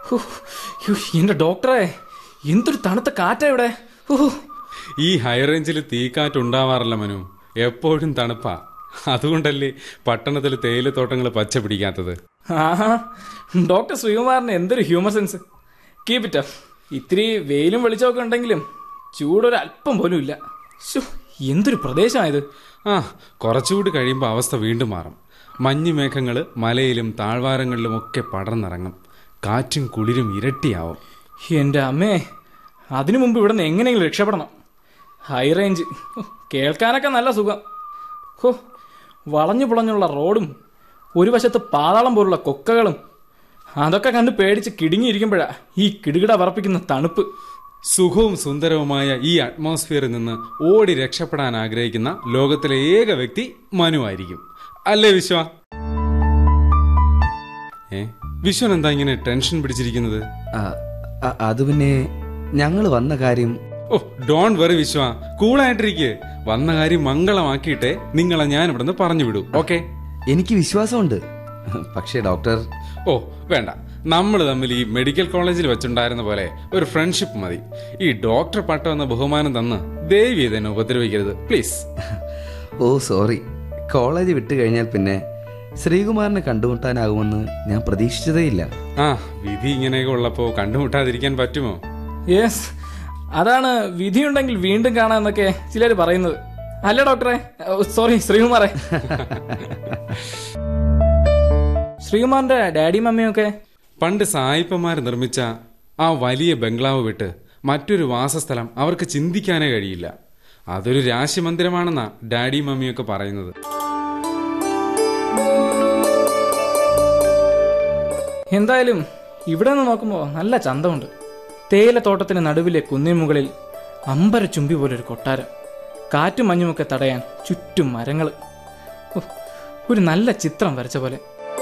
ഹോ, യ്യോ, എന്റെ ഡോക്ടറെ എന്തൊരു തണുത്ത കാറ്റാ ഇവിടെ ഹോ, ഈ ഹൈ റേഞ്ചിൽ തീക്കാറ്റുണ്ടാവാറില്ല മനു എപ്പോഴും തണുപ്പാ അതുകൊണ്ടല്ലേ പട്ടണത്തിൽ തേയിലത്തോട്ടങ്ങൾ പച്ച പിടിക്കാത്തത് ആഹാ ഡോക്ടർ ശ്രീകുമാറിന് എന്തൊരു humour sense keep it up ഇത്തിരി വെയിലും വെളിച്ചമൊക്കെ ഉണ്ടെങ്കിലും ചൂടൊരു അല്പം പോലും ഇല്ല ശ്ശോ, എന്തൊരു പ്രദേശമായത് ആ കുറച്ചുകൂടി കഴിയുമ്പോൾ അവസ്ഥ വീണ്ടും മാറും മഞ്ഞ് മേഘങ്ങൾ മലയിലും താഴ്വാരങ്ങളിലും ഒക്കെ പടർന്നിറങ്ങും കാറ്റും കുളിരും ഇരട്ടിയാവും എൻ്റെ അമ്മേ അതിനു മുമ്പ് ഇവിടെ നിന്ന് എങ്ങനെയെങ്കിലും രക്ഷപ്പെടണം ഹൈ റേഞ്ച് ഹോ, കേൾക്കാനൊക്കെ നല്ല സുഖം ഹോ വളഞ്ഞു പുളഞ്ഞുള്ള റോഡും ഒരു വശത്ത് പാതാളം പോലുള്ള കൊക്കകളും അതൊക്കെ കണ്ട് പേടിച്ച് കിടുങ്ങിയിരിക്കുമ്പോഴാ ഈ കിടുകിട പറപ്പിക്കുന്ന തണുപ്പ് സുഖവും സുന്ദരവുമായ ഈ അറ്റ്മോസ്ഫിയറിൽ നിന്ന് ഓടി രക്ഷപ്പെടാൻ ആഗ്രഹിക്കുന്ന ലോകത്തിലെ ഏക വ്യക്തി മനു ആയിരിക്കും അല്ലേ വിശ്വ ഏ വിശ്വൻ എന്താ ഇങ്ങനെ ടെൻഷൻ പിടിച്ചിരിക്കുന്നത് ആ, അ- അത് പിന്നെ ഞങ്ങൾ വന്ന കാര്യം ഓ ഡോൺ വെറി വിശ്വ കൂളായിട്ടിരിക്കെ വന്ന കാര്യം മംഗളമാക്കിയിട്ടേ നിങ്ങളെ ഞാൻ ഇവിടുന്ന് പറഞ്ഞു വിടൂ ഓക്കെ എനിക്ക് വിശ്വാസമുണ്ട് പക്ഷേ ഡോക്ടർ ഓ വേണ്ട നമ്മൾ തമ്മിൽ ഈ മെഡിക്കൽ കോളേജിൽ വെച്ചുണ്ടായിരുന്ന പോലെ ഒരു ഫ്രണ്ട്ഷിപ്പ് മതി ഈ ഡോക്ടർ പട്ടം എന്ന ബഹുമാനം തന്ന് ദേവി ഇതെന്നെ ഉപദ്രവിക്കരുത് പ്ലീസ് ഓ സോറി കോളേജ് വിട്ട് കഴിഞ്ഞാൽ പിന്നെ ശ്രീകുമാറിനെ കണ്ടുമുട്ടാനാകുമെന്ന് ഞാൻ പ്രതീക്ഷിച്ചതേയില്ല ആ വിധി ഇങ്ങനെയൊക്കെ ഉള്ളപ്പോ കണ്ടുമുട്ടാതിരിക്കാൻ പറ്റുമോ യെസ് അതാണ് വിധിയുണ്ടെങ്കിൽ വീണ്ടും കാണാമെന്നൊക്കെ ചിലർ പറയുന്നത് അല്ല ഡോക്ടറെ സോറി ശ്രീകുമാറെ ശ്രീകുമാറിന്റെ ഡാഡി മമ്മിയൊക്കെ പണ്ട് സായിപ്പന്മാർ നിർമ്മിച്ച ആ വലിയ ബംഗ്ലാവ് വിട്ട് മറ്റൊരു വാസസ്ഥലം അവർക്ക് ചിന്തിക്കാനേ കഴിയില്ല അതൊരു രാശിമന്ദിരമാണെന്നാ ഡാഡി മമ്മിയൊക്കെ പറയുന്നത് എന്തായാലും ഇവിടെ നിന്ന് നോക്കുമ്പോൾ നല്ല ചന്തമുണ്ട് തേയിലത്തോട്ടത്തിന് നടുവിലെ കുന്നിൻ മുകളിൽ അമ്പര ചുംബി പോലൊരു കൊട്ടാരം കാറ്റും മഞ്ഞുമൊക്കെ തടയാൻ ചുറ്റും മരങ്ങൾ ഒരു നല്ല ചിത്രം വരച്ച പോലെ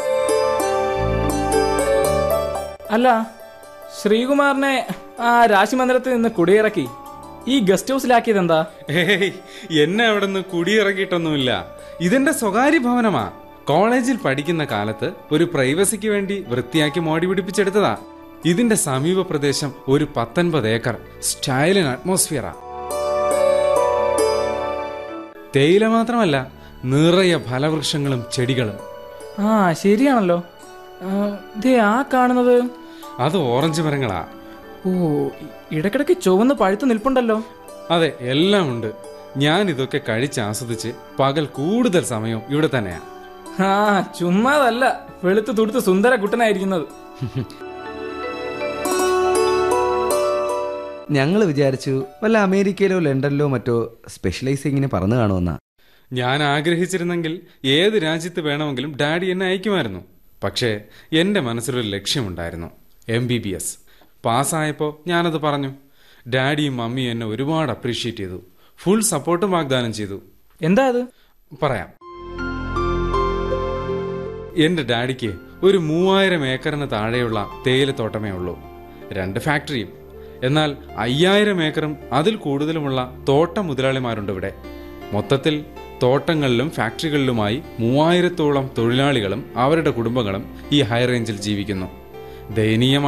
അല്ല ശ്രീകുമാറിനെ ആ രാശിമന്ദിരത്തിൽ നിന്ന് കുടിയിറക്കി ഈ ഗസ്റ്റ് ഹൗസിലാക്കിയത് എന്താ ഏയ് എന്നെ അവിടെ നിന്ന് കുടിയിറക്കിയിട്ടൊന്നുമില്ല ഇതെന്റെ സ്വകാര്യ ഭവനമാ കോളേജിൽ പഠിക്കുന്ന കാലത്ത് ഒരു പ്രൈവസിക്ക് വേണ്ടി വൃത്തിയാക്കി മോടി പിടിപ്പിച്ചെടുത്തതാ ഇതിന്റെ സമീപ പ്രദേശം ഒരു പത്തൊൻപത് ഏക്കർ സ്റ്റൈലൻ അറ്റ്മോസ്ഫിയറാ തേയില മാത്രമല്ല നിറയെ ഫലവൃക്ഷങ്ങളും ചെടികളും ആ ശരിയാണല്ലോ ആ, ദേ ആ കാണുന്നത് അത് ഓറഞ്ച് മരങ്ങളാ ഓ ഇടക്കിടക്ക് ചുവന്ന് പഴുത്ത് നിൽപ്പുണ്ടല്ലോ അതെ എല്ലാം ഉണ്ട് ഞാൻ ഇതൊക്കെ കഴിച്ച് ആസ്വദിച്ച് പകൽ കൂടുതൽ സമയം ഇവിടെ തന്നെയാ ആ ചുമ്മാതല്ല വെളുത്ത് തുടുത്ത് സുന്ദര കുട്ടനായിരിക്കുന്നത് ഞങ്ങൾ വിചാരിച്ചു വല്ല അമേരിക്കയിലോ ലണ്ടനിലോ മറ്റോ സ്പെഷ്യലൈസിങ്ങിന് പറന്നു കാണുമെന്നാ ഞാൻ ആഗ്രഹിച്ചിരുന്നെങ്കിൽ ഏത് രാജ്യത്ത് വേണമെങ്കിലും ഡാഡി എന്നെ അയക്കുമായിരുന്നു പക്ഷേ എൻ്റെ മനസ്സിലൊരു ലക്ഷ്യമുണ്ടായിരുന്നു എം ബി ബി എസ് പാസ്സായപ്പോൾ ഞാനത് പറഞ്ഞു ഡാഡിയും മമ്മിയും എന്നെ ഒരുപാട് അപ്രീഷിയേറ്റ് ചെയ്തു ഫുൾ സപ്പോർട്ടും വാഗ്ദാനം ചെയ്തു എന്താ അത് പറയാം എന്റെ ഡാഡിക്ക് ഒരു മൂവായിരം ഏക്കറിന് താഴെയുള്ള തേയിലത്തോട്ടമേ ഉള്ളൂ രണ്ട് ഫാക്ടറിയും എന്നാൽ അയ്യായിരം ഏക്കറും അതിൽ കൂടുതലുമുള്ള തോട്ട മുതലാളിമാരുണ്ട് ഇവിടെ മൊത്തത്തിൽ തോട്ടങ്ങളിലും ഫാക്ടറികളിലുമായി മൂവായിരത്തോളം തൊഴിലാളികളും അവരുടെ കുടുംബങ്ങളും ഈ ഹൈ റേഞ്ചിൽ ജീവിക്കുന്നു ദയനീയമാണ്